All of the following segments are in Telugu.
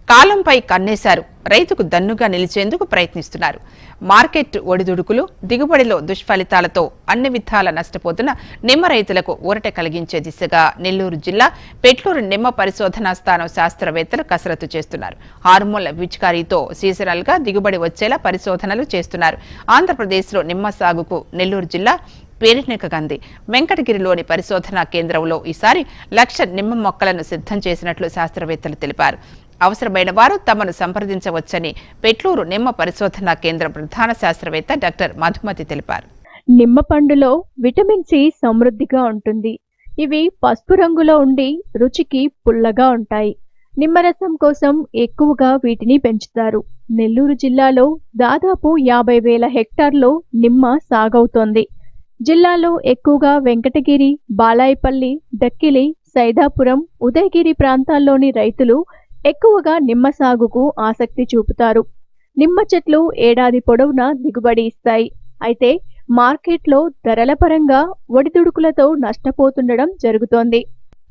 కాలంపై కన్నేశారు రైతుకు దన్నుగా నిలిచేందుకు ప్రయత్నిస్తున్నారు మార్కెట్ ఒడిదుడుకులు దిగుబడిలో దుష్ఫలితాలతో అన్ని విధాల నష్టపోతున్న నిమ్మ రైతులకు ఊరట కలిగించే దిశగా నెల్లూరు జిల్లా పెట్లూరు నిమ్మ పరిశోధనా స్థానం శాస్త్రవేత్తలు కసరత్తు చేస్తున్నారు హార్మోన్ల పిచికారీతో సీజనల్ గా దిగుబడి వచ్చేలా పరిశోధనలు చేస్తున్నారు ఆంధ్రప్రదేశ్లో నిమ్మ సాగుకు నెల్లూరు జిల్లా పేరెన్నికగంది వెంకటగిరిలోని పరిశోధనా కేంద్రంలో ఈసారి లక్ష నిమ్మ మొక్కలను సిద్ధం చేసినట్లు శాస్త్రవేత్తలు తెలిపారు అవసరమైన వారు తమను సంప్రదించవచ్చని పెట్లూరు నిమ్మ పరిశోధనా కేంద్రం ప్రధాన శాస్త్రవేత్త డాక్టర్ మధుమతి తెలిపారు నిమ్మ పండులో విటమిన్ సి సమృద్ధిగా ఉంటుంది ఇవి పసుపు రంగులో ఉండి రుచికి పుల్లగా ఉంటాయి నిమ్మరసం కోసం ఎక్కువగా వీటిని పెంచుతారు నెల్లూరు జిల్లాలో దాదాపు యాభై వేల హెక్టార్లో నిమ్మ సాగవుతోంది జిల్లాలో ఎక్కువగా వెంకటగిరి బాలాయపల్లి దక్కిలి సైదాపురం ఉదయగిరి ప్రాంతాల్లోని రైతులు ఎక్కువగా నిమ్మ సాగుకు ఆసక్తి చూపుతారు నిమ్మ చెట్లు ఏడాది పొడవునా దిగుబడి ఇస్తాయి అయితే మార్కెట్లో ధరల పరంగా ఒడిదుడుకులతో నష్టపోతుండడం జరుగుతోంది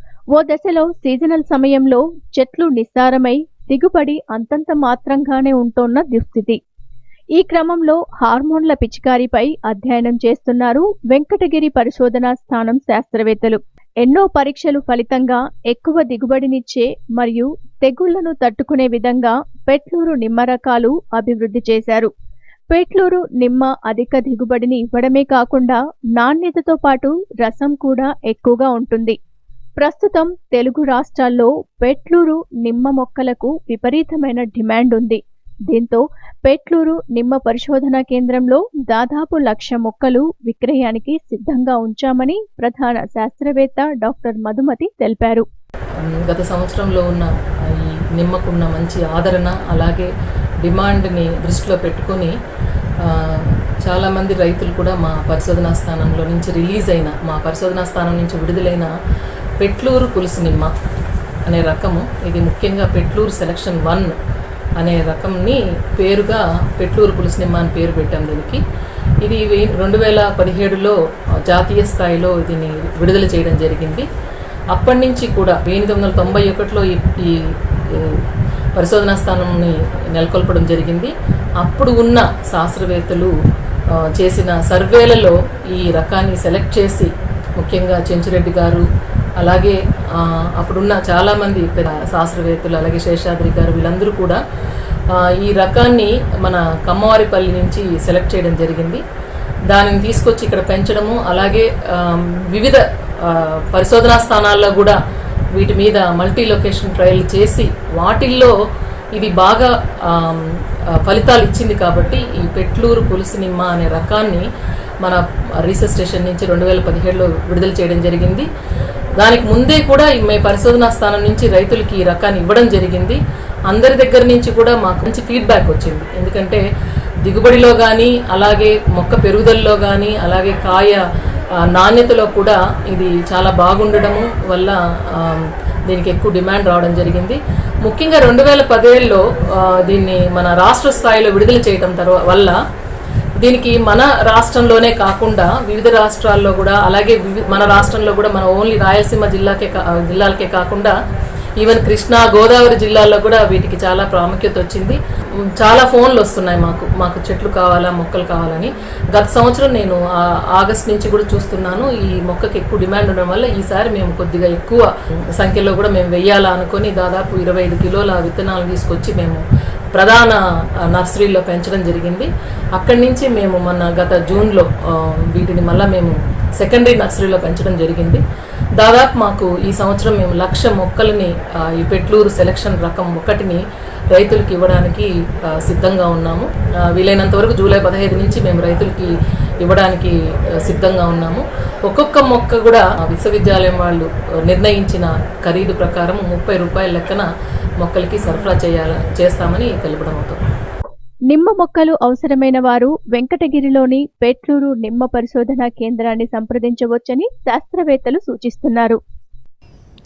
ఓ దశలో సీజనల్ సమయంలో చెట్లు నిస్సారమై దిగుబడి అంతంత మాత్రంగానే ఉంటోన్న దుస్థితి ఈ క్రమంలో హార్మోన్ల పిచికారీపై అధ్యయనం చేస్తున్నారు వెంకటగిరి పరిశోధనా స్థానం శాస్త్రవేత్తలు ఎన్నో పరీక్షలు ఫలితంగా ఎక్కువ దిగుబడినిచ్చే మరియు తెగుళ్లను తట్టుకునే విధంగా పెట్లూరు నిమ్మ రకాలు అభివృద్ధి చేశారు పెట్లూరు నిమ్మ అధిక దిగుబడిని ఇవ్వడమే కాకుండా నాణ్యతతో పాటు రసం కూడా ఎక్కువగా ఉంటుంది ప్రస్తుతం తెలుగు రాష్ట్రాల్లో పెట్లూరు నిమ్మ మొక్కలకు విపరీతమైన డిమాండ్ ఉంది దీంతో పెట్లూరు నిమ్మ పరిశోధనా కేంద్రంలో దాదాపు లక్ష మొక్కలు విక్రయానికి సిద్ధంగా ఉంచామని ప్రధాన శాస్త్రవేత్త డాక్టర్ మధుమతి తెలిపారు గత సంవత్సరంలో ఉన్న ఈ నిమ్మకున్న మంచి ఆదరణ అలాగే డిమాండ్ని దృష్టిలో పెట్టుకొని ఆ, చాలామంది రైతులు కూడా మా పరిశోధనా స్థానంలో నుంచి రిలీజ్ అయిన మా పరిశోధనా స్థానం నుంచి విడుదలైన పెట్లూరు పులుసు నిమ్మ అనే రకము ఇది ముఖ్యంగా పెట్లూరు సెలక్షన్ వన్ అనే రకంని పేరుగా పెట్లూరు పులుసు నిమ్మ అని పేరు పెట్టాం దీనికి ఇది వెయ్యి- రెండు వేల పదిహేడులో జాతీయ స్థాయిలో దీన్ని విడుదల చేయడం జరిగింది అప్పటి నుంచి కూడా ఎనిమిది వందల తొంభై ఒకటిలో ఈ ఈ ఈ పరిశోధనా స్థానంని నెలకొల్పడం జరిగింది అప్పుడు ఉన్న శాస్త్రవేత్తలు ఆ, చేసిన సర్వేలలో ఈ రకాన్ని సెలెక్ట్ చేసి ముఖ్యంగా చెంచురెడ్డి గారు అలాగే ఆ, అప్పుడున్న చాలామంది పెద్ద శాస్త్రవేత్తలు అలాగే శేషాద్రి గారు వీళ్ళందరూ కూడా ఆ, ఈ రకాన్ని మన కమ్మవారిపల్లి నుంచి సెలెక్ట్ చేయడం జరిగింది దానిని తీసుకొచ్చి ఇక్కడ పెంచడము అలాగే ఆ, వివిధ ఆ, పరిశోధనా స్థానాల్లో కూడా వీటి మీద మల్టీ లొకేషన్ ట్రయల్ చేసి వాటిల్లో ఇది బాగా ఆమ్, ఆ, ఫలితాలు ఇచ్చింది కాబట్టి ఈ పెట్లూరు పులుసు నిమ్మ అనే రకాన్ని మన రీసెర్చ్ స్టేషన్ నుంచి రెండు వేల పదిహేడులో విడుదల చేయడం జరిగింది దానికి ముందే కూడా ఈ మే పరిశోధనా స్థానం నుంచి రైతులకి ఈ రకాన్ని ఇవ్వడం జరిగింది అందరి దగ్గర నుంచి కూడా మాకు మంచి ఫీడ్బ్యాక్ వచ్చింది ఎందుకంటే దిగుబడిలో కానీ అలాగే మొక్క పెరుగుదలలో కానీ అలాగే కాయ ఆ, నాణ్యతలో కూడా ఇది చాలా బాగుండడము వల్ల ఆ, దీనికి ఎక్కువ డిమాండ్ రావడం జరిగింది ముఖ్యంగా రెండు వేల పదేళ్ళలో దీన్ని మన రాష్ట్ర స్థాయిలో విడుదల చేయడం తర్వా వల్ల దీనికి మన రాష్ట్రంలోనే కాకుండా వివిధ రాష్ట్రాల్లో కూడా అలాగే వివి- మన రాష్ట్రంలో కూడా మన ఓన్లీ రాయలసీమ జిల్లాకే కా- జిల్లాలకే కాకుండా ఈవెన్ కృష్ణా గోదావరి జిల్లాల్లో కూడా వీటికి చాలా ప్రాముఖ్యత వచ్చింది ఉమ్, చాలా ఫోన్లు వస్తున్నాయి మాకు మాకు చెట్లు కావాలా మొక్కలు కావాలని గత సంవత్సరం నేను ఆ, ఆగస్ట్ నుంచి కూడా చూస్తున్నాను ఈ మొక్కకి ఎక్కువ డిమాండ్ ఉండడం వల్ల ఈసారి మేము కొద్దిగా ఎక్కువ సంఖ్యలో కూడా మేము వెయ్యాలా అనుకొని దాదాపు ఇరవై ఐదు కిలోల విత్తనాలు తీసుకొచ్చి మేము ప్రధాన ఆ, నర్సరీలో పెంచడం జరిగింది అక్కడి నుంచి మేము మొన్న గత జూన్లో ఆ, వీటిని మళ్ళీ మేము సెకండరీ నర్సరీలో పెంచడం జరిగింది దాదాపు మాకు ఈ సంవత్సరం మేము లక్ష మొక్కలని ఆ, ఈ పెట్లూరు సెలక్షన్ రకం ఒకటిని రైతులకు ఇవ్వడానికి ఆ, సిద్ధంగా ఉన్నాము ఆ, వీలైనంత వరకు జూలై పదహైదు నుంచి మేము రైతులకి ఇవ్వడానికి ఆ, సిద్ధంగా ఉన్నాము ఒక్కొక్క మొక్క కూడా ఆ, విశ్వవిద్యాలయం వాళ్ళు ఆ, నిర్ణయించిన ఖరీదు ప్రకారం ముప్పై రూపాయల లెక్కన మొక్కలకి సరఫరా చేయాల చేస్తామని తెలపడం అవుతుంది నిమ్మ మొక్కలు అవసరమైన వారు వెంకటగిరిలోని పెట్లూరు నిమ్మ పరిశోధనా కేంద్రాన్ని సంప్రదించవచ్చని శాస్త్రవేత్తలు సూచిస్తున్నారు